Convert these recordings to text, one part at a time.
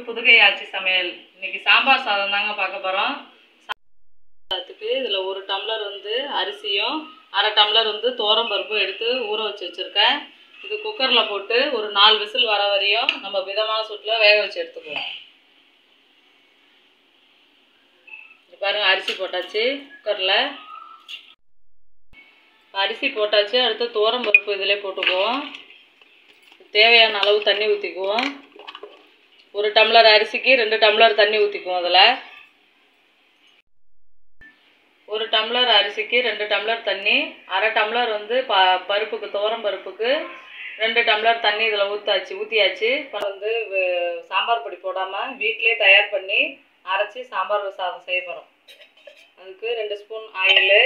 புதுகை ஆச்சி சமையல் இன்னைக்கு சாம்பார் சாதம் தாங்க பார்க்க போகிறோம் சாதத்துக்கு இதில் ஒரு டம்ளர் வந்து அரிசியும் அரை டம்ளர் வந்து பருப்பும் எடுத்து ஊற வச்சு வச்சுருக்கேன் இது குக்கரில் போட்டு ஒரு நாலு விசில் வர வரையும் நம்ம மிதமான சூட்டில் வேக வச்சு எடுத்துக்குவோம் இங்க பாருங்க அரிசி போட்டாச்சு குக்கரில் அரிசி போட்டாச்சு அடுத்து துவரம் பருப்பு இதிலே போட்டுக்குவோம் தேவையான அளவு தண்ணி ஊற்றிக்குவோம் ஒரு டம்ளர் அரிசிக்கு ரெண்டு டம்ளர் தண்ணி ஊற்றிக்குவோம் அதில் ஒரு டம்ளர் அரிசிக்கு ரெண்டு டம்ளர் தண்ணி அரை டம்ளர் வந்து ப பருப்புக்கு துவரம் பருப்புக்கு ரெண்டு டம்ளர் தண்ணி இதில் ஊற்றாச்சு ஊற்றியாச்சு இப்போ வந்து வ- சாம்பார் பொடி போடாமல் வீட்டிலே தயார் பண்ணி அரைச்சி சாம்பார் சாதம் செய்ய போகிறோம் அதுக்கு ரெண்டு ஸ்பூன் ஆயிலு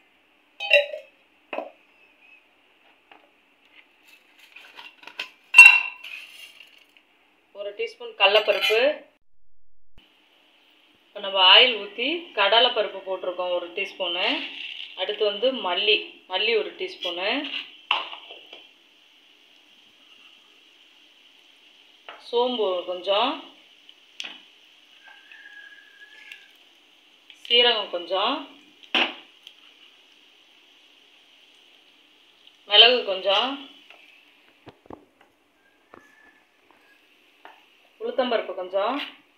ஒரு டீஸ்பூன் கடலப்பருப்பு இப்போ நம்ம ஆயில் ஊற்றி கடலைப்பருப்பு போட்டிருக்கோம் ஒரு டீஸ்பூனு அடுத்து வந்து மல்லி மல்லி ஒரு டீஸ்பூனு சோம்பு கொஞ்சம் சீரகம் கொஞ்சம் மிளகு கொஞ்சம் உளுத்தம்பருப்பு கொஞ்சம்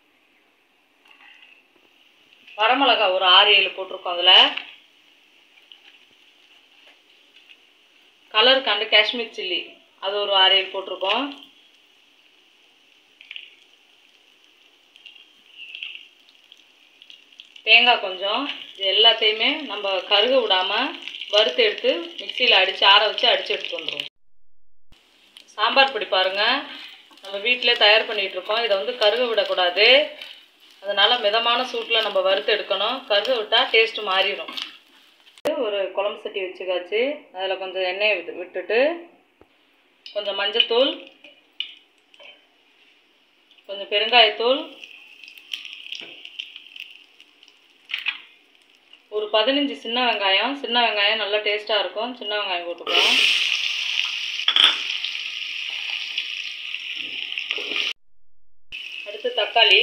வரமிளகா ஒரு ஆறு ஏழு போட்டிருக்கோம் அதில் கலருக்காண்டு காஷ்மீர் சில்லி அது ஒரு ஆறு ஏழு போட்டிருக்கோம் தேங்காய் கொஞ்சம் இது எல்லாத்தையுமே நம்ம கருக விடாமல் வறுத்து எடுத்து மிக்சியில் அடித்து ஆற வச்சு அடித்து எடுத்துட்டு வந்துடுவோம் சாம்பார் பொடி பாருங்கள் நம்ம வீட்டிலே தயார் பண்ணிகிட்டு இருக்கோம் இதை வந்து கருக விடக்கூடாது அதனால் மிதமான சூட்டில் நம்ம வறுத்து எடுக்கணும் கருக விட்டால் டேஸ்ட்டு மாறிடும் ஒரு குழம்பு சட்டி வச்சுக்காச்சு அதில் கொஞ்சம் எண்ணெயை விட்டு விட்டுட்டு கொஞ்சம் மஞ்சத்தூள் கொஞ்சம் பெருங்காயத்தூள் ஒரு பதினஞ்சு சின்ன வெங்காயம் சின்ன வெங்காயம் நல்லா டேஸ்ட்டாக இருக்கும் சின்ன வெங்காயம் போட்டுக்குவோம் அடுத்து தக்காளி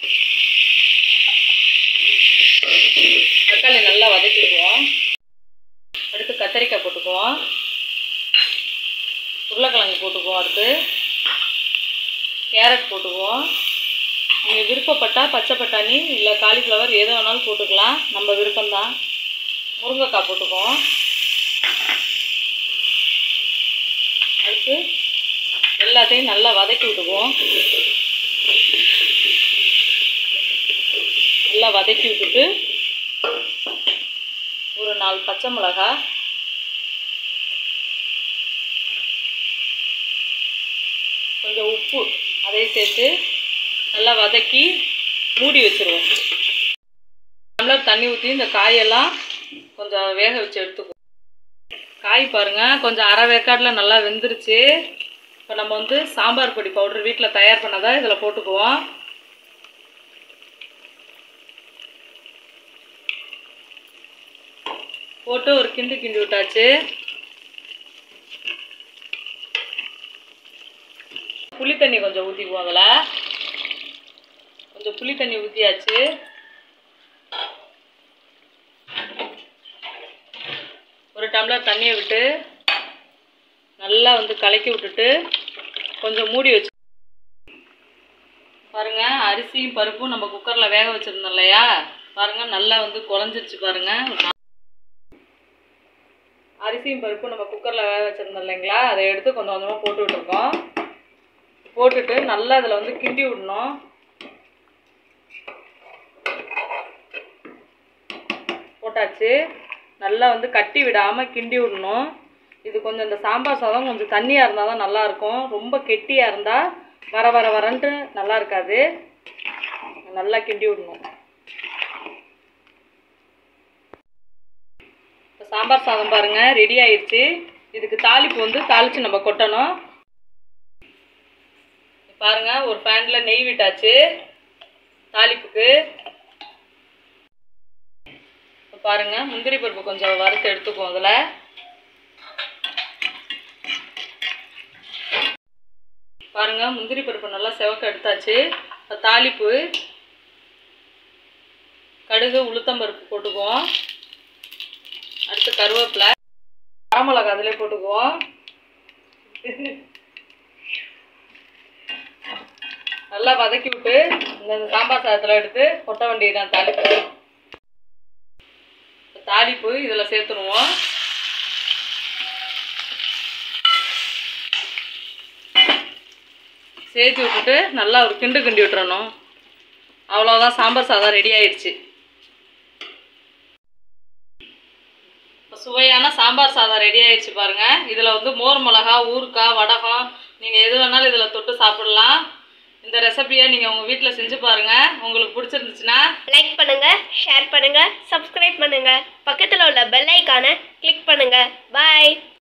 தக்காளி நல்லா வதக்கிக்குவோம் அடுத்து கத்தரிக்காய் போட்டுக்குவோம் உருளைக்கிழங்கு போட்டுக்குவோம் அடுத்து கேரட் போட்டுக்குவோம் நீங்கள் விருப்பப்பட்டால் பச்சை பட்டாணி இல்லை காலிஃப்ளவர் எது வேணாலும் போட்டுக்கலாம் நம்ம விருப்பம்தான் முருங்கைக்காய் போட்டுக்குவோம் அடுத்து எல்லாத்தையும் நல்லா வதக்கி விட்டுக்குவோம் நல்லா வதக்கி விட்டுட்டு ஒரு நாலு பச்சை மிளகா கொஞ்சம் உப்பு அதையும் சேர்த்து நல்லா வதக்கி மூடி வச்சுருவோம் டம்ளர் தண்ணி ஊற்றி இந்த காயெல்லாம் கொஞ்சம் வேக வச்சு எடுத்துக்குவோம் காய் பாருங்கள் கொஞ்சம் அரை வேக்காட்டில் நல்லா வெந்துருச்சு இப்போ நம்ம வந்து சாம்பார் பொடி பவுடர் வீட்டில் தயார் பண்ணதை இதில் போட்டுக்குவோம் போட்டு ஒரு கிண்டு கிண்டி விட்டாச்சு புளி தண்ணி கொஞ்சம் ஊற்றிக்குவோம் அதில் கொஞ்சம் புளி தண்ணி ஊற்றியாச்சு ஒரு டம்ளர் தண்ணியை விட்டு நல்லா வந்து கலக்கி விட்டுட்டு கொஞ்சம் மூடி வச்சு பாருங்க அரிசியும் பருப்பும் நம்ம குக்கரில் வேக வச்சுருந்தோம் இல்லையா பாருங்க நல்லா வந்து குழஞ்சிருச்சு பாருங்க அரிசியும் பருப்பும் நம்ம குக்கரில் வேக வச்சுருந்தோம் இல்லைங்களா அதை எடுத்து கொஞ்சம் கொஞ்சமாக போட்டு விட்டுருக்கோம் போட்டுட்டு நல்லா அதில் வந்து கிண்டி விடணும் போட்டாச்சு நல்லா வந்து கட்டி விடாமல் கிண்டி விடணும் இது கொஞ்சம் இந்த சாம்பார் சாதம் கொஞ்சம் தண்ணியாக இருந்தால் தான் நல்லாயிருக்கும் ரொம்ப கெட்டியாக இருந்தால் வர வர வரன்ட்டு நல்லா இருக்காது நல்லா கிண்டி விடணும் இப்போ சாம்பார் சாதம் பாருங்கள் ரெடி ஆயிடுச்சு இதுக்கு தாளிப்பு வந்து தாளித்து நம்ம கொட்டணும் பாருங்க ஒரு பேனில் நெய் விட்டாச்சு தாளிப்புக்கு இப்ப பாருங்க முந்திரி பருப்பு கொஞ்சம் வறுத்து எடுத்துக்குவோம் அதில் பாருங்க முந்திரி பருப்பு நல்லா செவக்க எடுத்தாச்சு இப்போ தாளிப்பு கடுகு உளுத்தம்பருப்பு போட்டுக்குவோம் அடுத்து கருவேப்பிலை வரமிளகா அதிலே போட்டுக்குவோம் நல்லா வதக்கி விட்டு இந்த சாம்பார் சாதத்தில் எடுத்து கொட்ட வேண்டியதுதான் தாளிப்பு தாளிப்பு இதில் சேர்த்துருவோம் சேர்த்து விட்டுட்டு நல்லா ஒரு கிண்டு கிண்டி விட்டுறணும் அவ்வளோதான் சாம்பார் சாதம் ரெடி ஆயிடுச்சு இப்போ சுவையான சாம்பார் சாதம் ரெடி ஆயிடுச்சு பாருங்க இதில் வந்து மோர் மிளகா ஊறுக்காய் வடகம் நீங்கள் எது வேணாலும் இதில் தொட்டு சாப்பிடலாம் இந்த ரெசிபியை நீங்கள் உங்கள் வீட்டில் செஞ்சு பாருங்கள் உங்களுக்கு பிடிச்சிருந்துச்சுன்னா லைக் பண்ணுங்க ஷேர் பண்ணுங்க சப்ஸ்கிரைப் பண்ணுங்க பக்கத்தில் உள்ள பெல் ஐக்கானை கிளிக் பண்ணுங்க பாய்